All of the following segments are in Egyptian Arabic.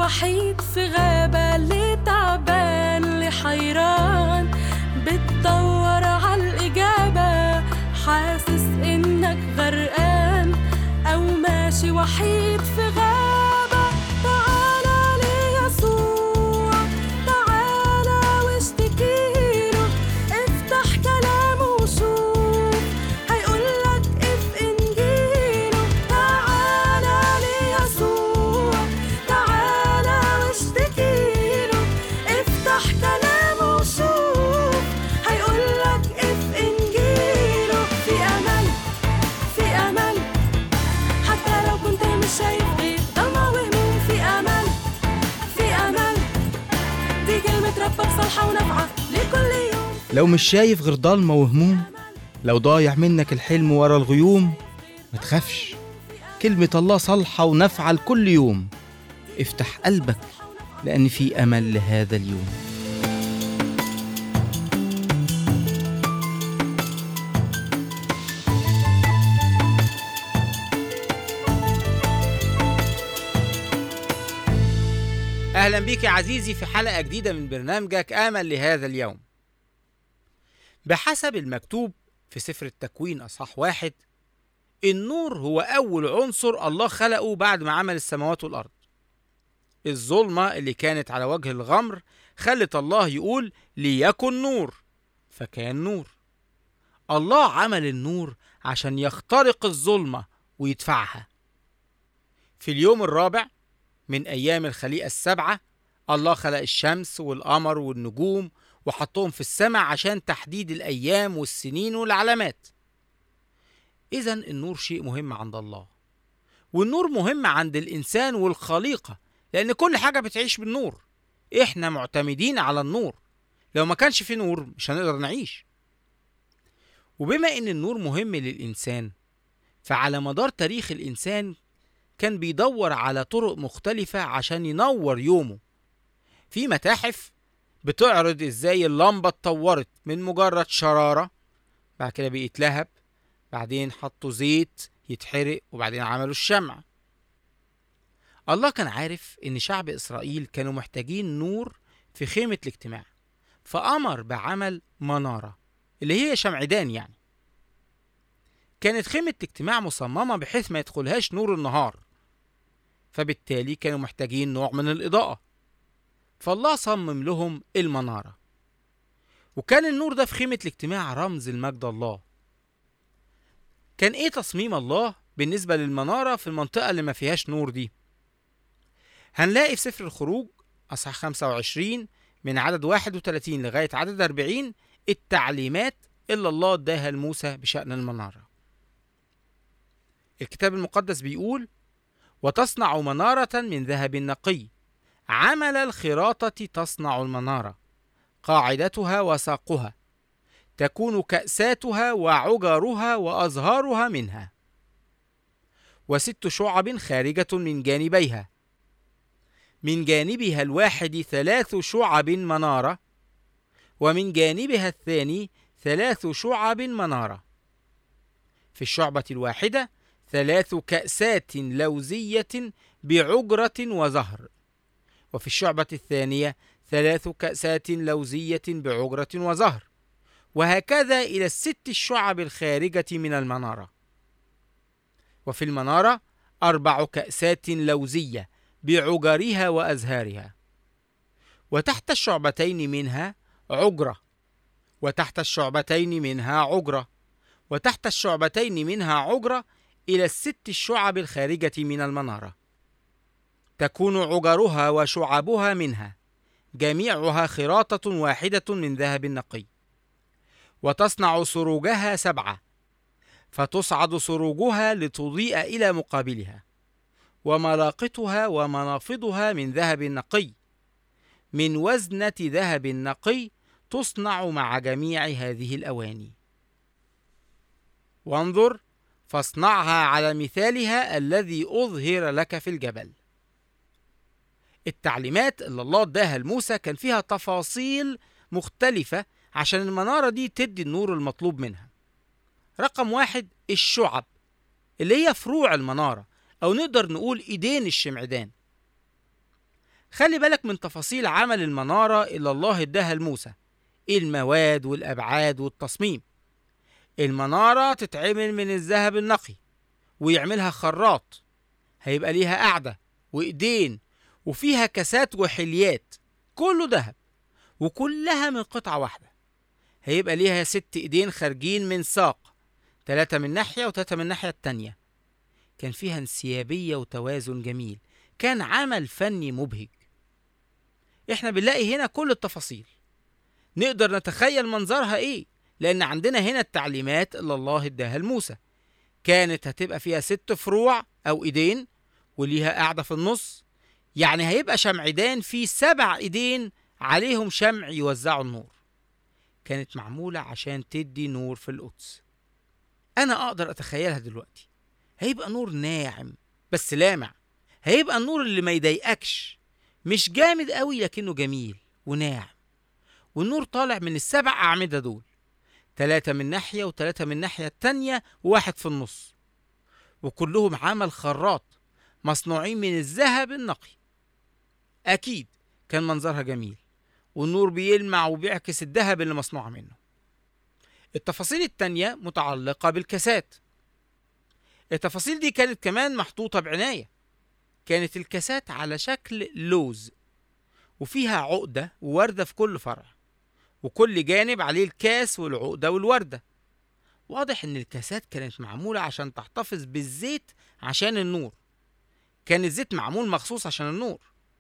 وحيد في غابة اللي تعبان اللي حيران بتدور عالإجابة حاسس إنك غرقان أو ماشي وحيد في غابة تعالى ليسوع تعالى واشتكيله افتح كلامه وشوف هيقولك اف انجيله تعالى ليسوع تعالى واشتكيله افتح كلامه وشوف هيقولك اف انجيله في امل في امل حتى لو كنت مش شايف غير ضلمة وهموم في امل في امل دي كلمة ربك صالحة ونافعة لكل يوم لو مش شايف غير ضلمة وهموم لو ضايع منك الحلم ورا الغيوم ما تخافش كلمة الله صالحة ونافعة لكل يوم افتح قلبك لأن في أمل لهذا اليوم أهلا بيك يا عزيزي في حلقة جديدة من برنامجك آمل لهذا اليوم بحسب المكتوب في سفر التكوين أصحاح واحد النور هو أول عنصر الله خلقه بعد ما عمل السماوات والأرض الظلمة اللي كانت على وجه الغمر خلت الله يقول ليكن نور فكان نور الله عمل النور عشان يخترق الظلمة ويدفعها في اليوم الرابع من أيام الخليقة السبعة الله خلق الشمس والقمر والنجوم وحطهم في السماء عشان تحديد الأيام والسنين والعلامات إذا النور شيء مهم عند الله والنور مهم عند الإنسان والخليقة لأن كل حاجة بتعيش بالنور إحنا معتمدين على النور لو ما كانش في نور مش هنقدر نعيش وبما إن النور مهم للإنسان فعلى مدار تاريخ الإنسان كان بيدور على طرق مختلفة عشان ينور يومه في متاحف بتعرض ازاي اللمبة اتطورت من مجرد شرارة بعد كده بقت لهب بعدين حطوا زيت يتحرق وبعدين عملوا الشمع الله كان عارف ان شعب اسرائيل كانوا محتاجين نور في خيمة الاجتماع فأمر بعمل منارة اللي هي شمعدان يعني كانت خيمة الاجتماع مصممة بحيث ما يدخلهاش نور النهار فبالتالي كانوا محتاجين نوع من الإضاءة فالله صمم لهم المنارة وكان النور ده في خيمة الاجتماع رمز المجد الله كان ايه تصميم الله بالنسبة للمنارة في المنطقة اللي ما فيهاش نور دي هنلاقي في سفر الخروج أصحاح 25 من عدد 31 لغاية عدد 40 التعليمات اللي الله اداها لموسى بشأن المنارة الكتاب المقدس بيقول وتصنع منارة من ذهب نقي عمل الخراطة تصنع المنارة قاعدتها وساقها تكون كأساتها وعجرها وأزهارها منها وست شعب خارجة من جانبيها من جانبها الواحد ثلاث شعب منارة ومن جانبها الثاني ثلاث شعب منارة في الشعبة الواحدة ثلاث كأسات لوزية بعجرة وزهر وفي الشعبة الثانية ثلاث كأسات لوزية بعجرة وزهر وهكذا إلى الست الشعب الخارجة من المنارة وفي المنارة أربع كأسات لوزية بعجرها وأزهارها وتحت الشعبتين منها عجرة وتحت الشعبتين منها عجرة وتحت الشعبتين منها عجرة إلى الست الشعب الخارجة من المنارة تكون عجرها وشعبها منها جميعها خراطة واحدة من ذهب نقي وتصنع سروجها سبعة فتصعد سروجها لتضيء إلى مقابلها وملاقطها ومنافضها من ذهب نقي من وزنة ذهب نقي تصنع مع جميع هذه الأواني وانظر فاصنعها على مثالها الذي أظهر لك في الجبل التعليمات اللي الله اداها لموسى كان فيها تفاصيل مختلفة عشان المنارة دي تدي النور المطلوب منها رقم واحد الشعب اللي هي فروع المنارة أو نقدر نقول إيدين الشمعدان خلي بالك من تفاصيل عمل المنارة اللي الله اداها لموسى المواد والأبعاد والتصميم المنارة تتعمل من الذهب النقي ويعملها خراط هيبقى ليها قاعدة وإيدين وفيها كاسات وحليات كله ذهب وكلها من قطعة واحدة هيبقى ليها ست إيدين خارجين من ساق تلاتة من ناحية وتلاتة من الناحية التانية كان فيها انسيابية وتوازن جميل كان عمل فني مبهج احنا بنلاقي هنا كل التفاصيل نقدر نتخيل منظرها ايه لان عندنا هنا التعليمات اللي الله اداها لموسى كانت هتبقى فيها ست فروع او ايدين وليها قاعدة في النص يعني هيبقى شمعدان فيه سبع ايدين عليهم شمع يوزعوا النور كانت معمولة عشان تدي نور في القدس أنا أقدر أتخيلها دلوقتي هيبقى نور ناعم بس لامع هيبقى النور اللي ما يضايقكش مش جامد قوي لكنه جميل وناعم والنور طالع من السبع أعمدة دول تلاتة من ناحية وتلاتة من الناحية التانية وواحد في النص وكلهم عمل خراط مصنوعين من الذهب النقي أكيد كان منظرها جميل والنور بيلمع وبيعكس الذهب اللي مصنوع منه التفاصيل التانية متعلقة بالكاسات التفاصيل دي كانت كمان محطوطة بعناية كانت الكاسات على شكل لوز وفيها عقدة ووردة في كل فرع وكل جانب عليه الكاس والعقدة والوردة واضح ان الكاسات كانت معمولة عشان تحتفظ بالزيت عشان النور كان الزيت معمول مخصوص عشان النور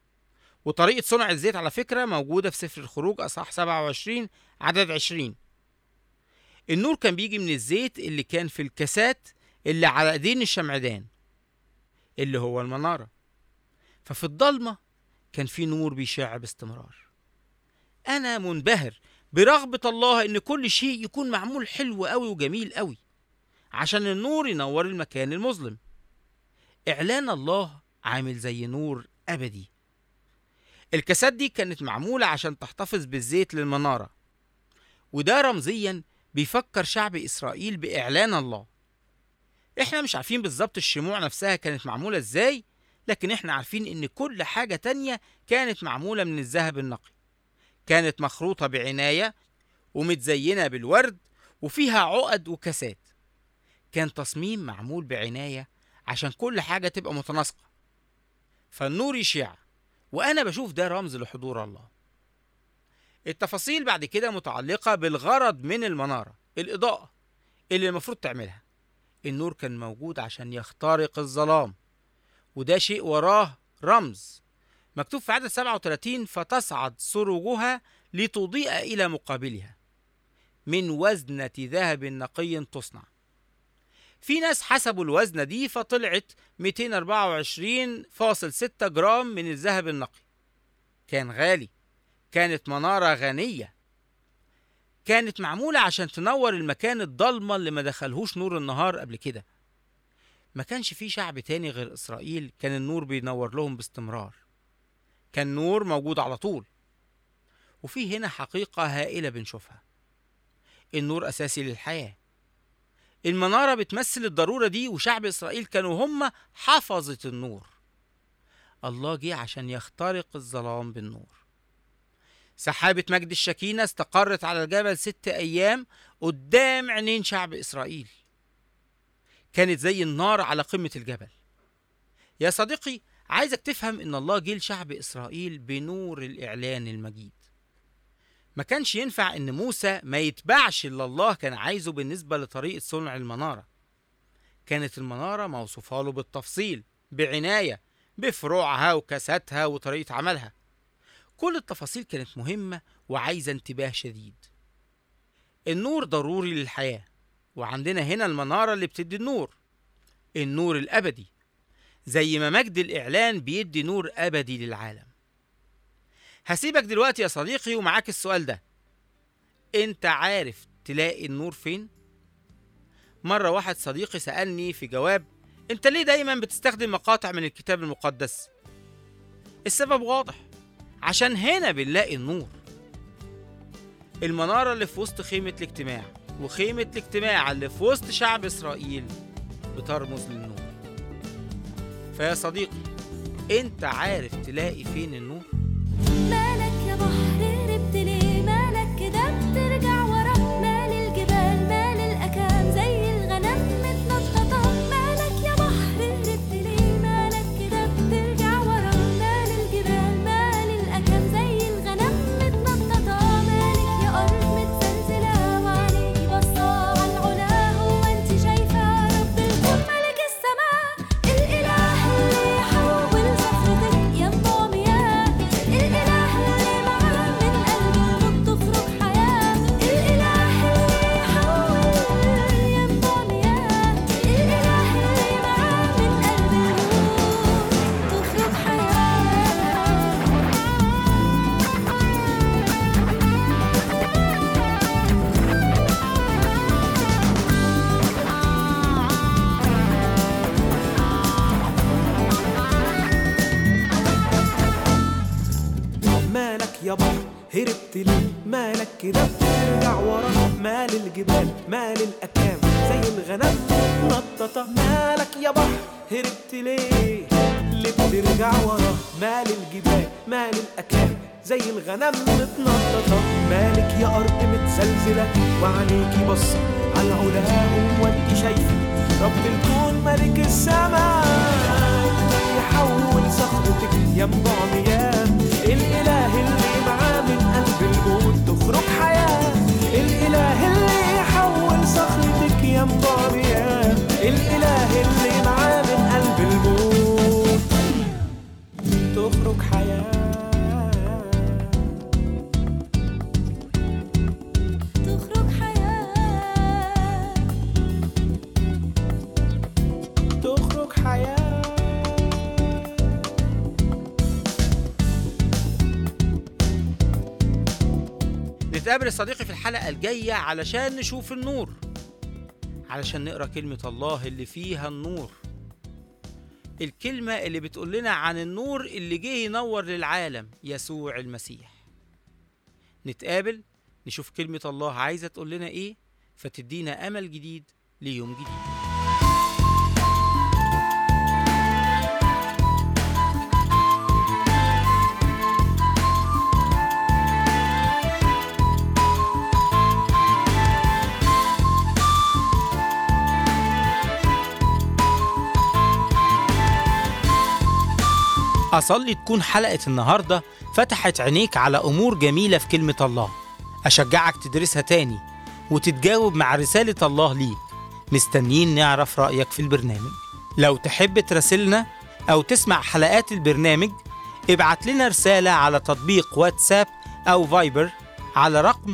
وطريقة صنع الزيت على فكرة موجودة في سفر الخروج أصحاح 27 عدد 20 النور كان بيجي من الزيت اللي كان في الكاسات اللي على ايدين الشمعدان اللي هو المنارة ففي الضلمة كان في نور بيشع باستمرار أنا منبهر برغبة الله إن كل شيء يكون معمول حلو أوي وجميل أوي عشان النور ينور المكان المظلم إعلان الله عامل زي نور أبدي الكاسات دي كانت معمولة عشان تحتفظ بالزيت للمنارة وده رمزيا بيفكر شعب إسرائيل بإعلان الله احنا مش عارفين بالظبط الشموع نفسها كانت معمولة ازاي لكن احنا عارفين ان كل حاجة تانية كانت معمولة من الذهب النقي كانت مخروطة بعناية ومتزينة بالورد وفيها عقد وكاسات كان تصميم معمول بعناية عشان كل حاجة تبقى متناسقة فالنور يشع وأنا بشوف ده رمز لحضور الله التفاصيل بعد كده متعلقة بالغرض من المنارة الإضاءة اللي المفروض تعملها النور كان موجود عشان يخترق الظلام وده شيء وراه رمز مكتوب في عدد 37 فتصعد سروجها لتضيء إلى مقابلها من وزنة ذهب نقي تصنع في ناس حسبوا الوزنة دي فطلعت 224.6 جرام من الذهب النقي كان غالي كانت منارة غنية كانت معمولة عشان تنور المكان الضلمة اللي ما دخلهوش نور النهار قبل كده ما كانش في شعب تاني غير إسرائيل كان النور بينور لهم باستمرار كان نور موجود على طول وفي هنا حقيقة هائلة بنشوفها النور أساسي للحياة المنارة بتمثل الضرورة دي وشعب إسرائيل كانوا هم حفظة النور الله جه عشان يخترق الظلام بالنور سحابة مجد الشكينة استقرت على الجبل ست أيام قدام عينين شعب إسرائيل كانت زي النار على قمة الجبل يا صديقي عايزك تفهم إن الله جه لشعب إسرائيل بنور الإعلان المجيد ما كانش ينفع إن موسى ما يتبعش اللي الله كان عايزه بالنسبة لطريقة صنع المنارة كانت المنارة موصوفة له بالتفصيل بعناية بفروعها وكاساتها وطريقة عملها كل التفاصيل كانت مهمة وعايزة انتباه شديد النور ضروري للحياة وعندنا هنا المنارة اللي بتدي النور النور الأبدي زي ما مجد الإعلان بيدي نور أبدي للعالم هسيبك دلوقتي يا صديقي ومعاك السؤال ده انت عارف تلاقي النور فين؟ مرة واحد صديقي سألني في جواب انت ليه دايما بتستخدم مقاطع من الكتاب المقدس؟ السبب واضح عشان هنا بنلاقي النور المنارة اللي في وسط خيمة الاجتماع وخيمة الاجتماع اللي في وسط شعب إسرائيل بترمز للنور فيا صديقي انت عارف تلاقي فين النور مالك كده بترجع ورا مال الجبال مال الأكام زي الغنم متنططة مالك يا بحر هربت ليه اللي بترجع ورا مال الجبال مال الأكام زي الغنم متنططة مالك يا أرض متزلزلة وعليكي بصة على علاهم وانت شايفة رب الكون ملك السماء يحول صخرتك ينبع مياه الإله اللي معاه من قلب الموت تخرج حياة الإله اللي يحول صخرتك ينبع مياه الإله اللي معاه من قلب الموت تخرج حياة تخرج حياة تخرج حياة نتقابل يا صديقي في الحلقة الجاية علشان نشوف النور علشان نقرا كلمة الله اللي فيها النور الكلمة اللي بتقول لنا عن النور اللي جه ينور للعالم يسوع المسيح نتقابل نشوف كلمة الله عايزة تقول لنا ايه فتدينا أمل جديد ليوم جديد أصلي تكون حلقة النهاردة فتحت عينيك على أمور جميلة في كلمة الله أشجعك تدرسها تاني وتتجاوب مع رسالة الله ليك مستنيين نعرف رأيك في البرنامج لو تحب تراسلنا أو تسمع حلقات البرنامج ابعت لنا رسالة على تطبيق واتساب أو فايبر على رقم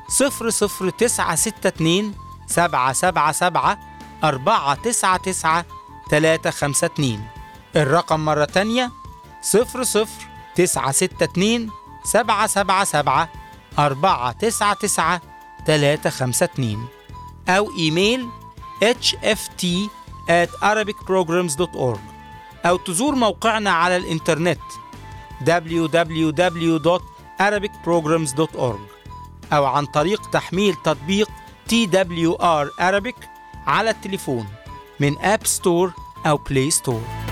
00962 777 499 352 الرقم مرة تانية صفر صفر تسعة ستة اتنين سبعة سبعة سبعة أربعة تسعة تسعة تلاتة خمسة اتنين أو إيميل hft at arabicprograms.org أو تزور موقعنا على الإنترنت www.arabicprograms.org أو عن طريق تحميل تطبيق TWR Arabic على التليفون من أب ستور أو بلاي ستور